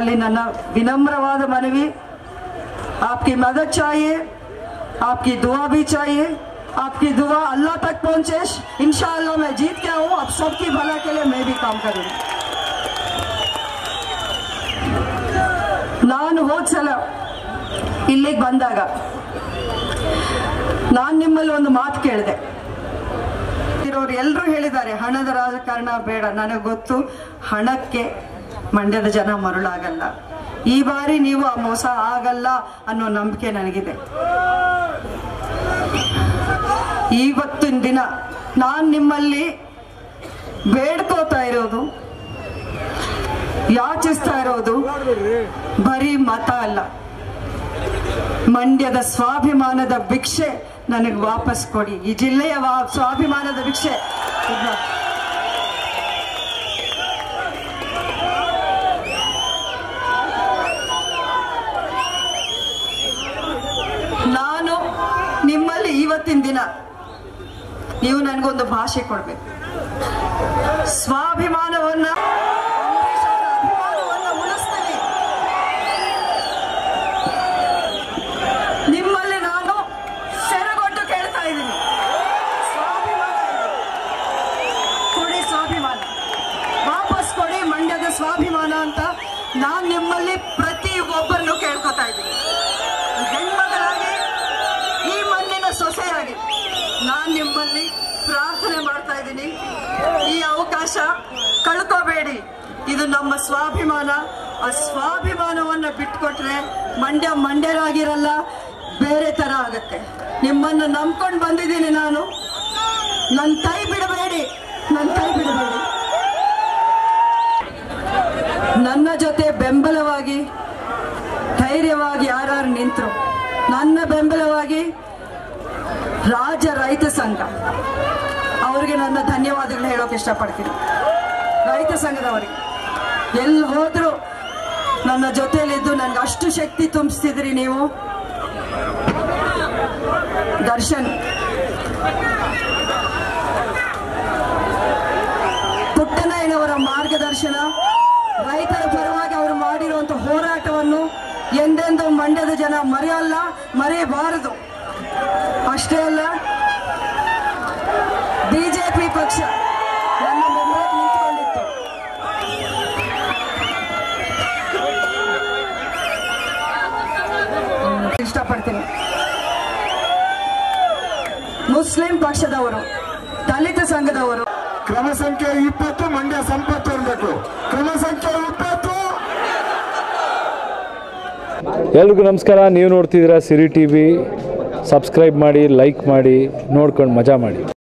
ನಿಮ್ಮಲ್ಲಿ ನನ್ನ ವಿನಮ್ರವಾದ ಮನವಿ आपकी मदद चाहिए आपकी दुआ भी चाहिए आपकी दुआ अल्लाह तक पहुंचे इंशाअल्लाह मैं जीत के आऊँ अब सबकी भला के लिए मैं भी काम करूँगी ನಾನು ಹೋದ ಸಲ ಇಲ್ಲಿಗೆ ಬಂದಾಗ ನಾನು ನಿಮ್ಮಲ್ಲಿ ಒಂದು ಮಾತು ಕೇಳಿದೆ ಇರೋರು ಎಲ್ಲರೂ ಹೇಳಿದ್ದಾರೆ ಹಣದ ರಾಜಕಾರಣ ಬೇಡ ನನಗೆ ಗೊತ್ತು ಹಣಕ್ಕೆ ಮಂಡ್ಯದ ಜನ ಮರುಳಾಗಲ್ಲ ಈ ಬಾರಿ ನೀವು ಆ ಮೋಸ ಆಗಲ್ಲ ಅನ್ನೋ ನಂಬಿಕೆ ನನಗಿದೆ ಇವತ್ತಿನ ದಿನ ನಾನು ನಿಮ್ಮಲ್ಲಿ ಬೇಡ್ಕೋತಾ ಇರೋದು ಯಾಚಿಸ್ತಾ ಇರೋದು ಬರೀ ಮತ ಅಲ್ಲ ಮಂಡ್ಯದ ಸ್ವಾಭಿಮಾನದ ಭಿಕ್ಷೆ ನನಗೆ ವಾಪಸ್ ಕೊಡಿ ಈ ಜಿಲ್ಲೆಯ ವಾ- ಸ್ವಾಭಿಮಾನದ ಭಿಕ್ಷೆ ಇದ್ನ ನಾನು ನಿಮ್ಮಲ್ಲಿ ಇವತ್ತಿನ ದಿನ ನೀವು ನನಗೊಂದು ಭಾಷೆ ಕೊಡ್ಬೇಕು ಸ್ವಾಭಿಮಾನವನ್ನ ಅಂಬರೀಷರ ಅಭಿಮಾನವನ್ನ ಉಳಿಸ್ತೀನಿ ನಿಮ್ಮಲ್ಲಿ ನಾನು ಸೆರಗೊಟ್ಟು ಕೇಳ್ತಾ ಇದ್ದೀನಿ ಸ್ವಾಭಿಮಾನ ಇದೆ. ಕೊಡಿ ಸ್ವಾಭಿಮಾನ ವಾಪಸ್ ಕೊಡಿ ಮಂಡ್ಯದ ಸ್ವಾಭಿಮಾನ ಅಂತ ನಾನು ನಿಮ್ಮಲ್ಲಿ ಪ್ರತಿ ಒಬ್ಬರನ್ನು ಕೇಳ್ಕೊತಾ ಇದ್ದೀನಿ ಹೆಣ್ಮಗಳಾಗಿ ಈ ಮಣ್ಣಿನ ಸೊಸೆಯಾಗಿ ನಾನು ನಿಮ್ಮಲ್ಲಿ ಪ್ರಾರ್ಥನೆ ಮಾಡ್ತಾ ಇದ್ದೀನಿ ಈ ಅವಕಾಶ ಕಳ್ಕೋಬೇಡಿ ಇದು ನಮ್ಮ ಸ್ವಾಭಿಮಾನ ಆ ಸ್ವಾಭಿಮಾನವನ್ನ ಬಿಟ್ಕೊಟ್ರೆ ಮಂಡ್ಯ ಮಂಡ್ಯರಾಗಿರಲ್ಲ ಬೇರೆ ತರ ಆಗತ್ತೆ ನಿಮ್ಮನ್ನ ನಂಬ್ಕೊಂಡು ಬಂದಿದ್ದೀನಿ ನಾನು ನನ್ನ ಕೈ ಬಿಡಬೇಡಿ ನನ್ನ ಕೈ ಬಿಡಬೇಡಿ ನನ್ನ ಜೊತೆ ಬೆಂಬಲವಾಗಿ ಧೈರ್ಯವಾಗಿ ಯಾರ್ಯಾರು ನಿಂತರು ನನ್ನ ಬೆಂಬಲವಾಗಿ ರಾಜ್ಯ ರೈತ ಸಂಘ ಅವರಿಗೆ ನನ್ನ ಧನ್ಯವಾದಗಳು ಹೇಳೋಕೆ ಇಷ್ಟಪಡ್ತೀನಿ ರೈತ ಸಂಘದವರಿಗೆ ಎಲ್ಲಿ ಹೋದ್ರು ನನ್ನ ಜೊತೆಯಲ್ಲಿದ್ದು ನನ್ಗೆ ಅಷ್ಟು ಶಕ್ತಿ ತುಂಬಿಸ್ತಿದ್ರಿ ನೀವು ದರ್ಶನ್ ಪುಟ್ಟಣ್ಣಯ್ಯನವರ ಮಾರ್ಗದರ್ಶನ ರೈತರ ಪರವಾಗಿ ಅವರು ಮಾಡಿರುವಂತ ಹೋರಾಟವನ್ನು ಎಂದೆಂದೂ ಮಂಡ್ಯದ ಜನ ಮರೆಯಲ್ಲ ಮರೆಯಬಾರದು ಅಷ್ಟೇ ಅಲ್ಲ ಬಿಜೆಪಿ ಪಕ್ಷ ನನ್ನ ಬೆಂಬಲಕ್ಕೆ ನಿಂತ್ಕೊಂಡಿತ್ತು ಇಷ್ಟಪಡ್ತೀನಿ ಮುಸ್ಲಿಂ ಪಕ್ಷದವರು ದಲಿತ ಸಂಘದವರು ಕ್ರಮ ಸಂಖ್ಯೆ ಇಪ್ಪತ್ತು ಮಂಡ್ಯ ಸಂಪತ್ತು ಅನ್ಬೇಕು ಕ್ರಮ ಸಂಖ್ಯೆ ಇಪ್ಪತ್ತು ಎಲ್ರಿಗೂ ನಮಸ್ಕಾರ ನೀವು ನೋಡ್ತಿದ್ದೀರಾ ಸಿರಿ ಟಿ ವಿ ಸಬ್ಸ್ಕ್ರೈಬ್ ಮಾಡಿ ಲೈಕ್ ಮಾಡಿ ನೋಡ್ಕೊಂಡು ಮಜಾ ಮಾಡಿ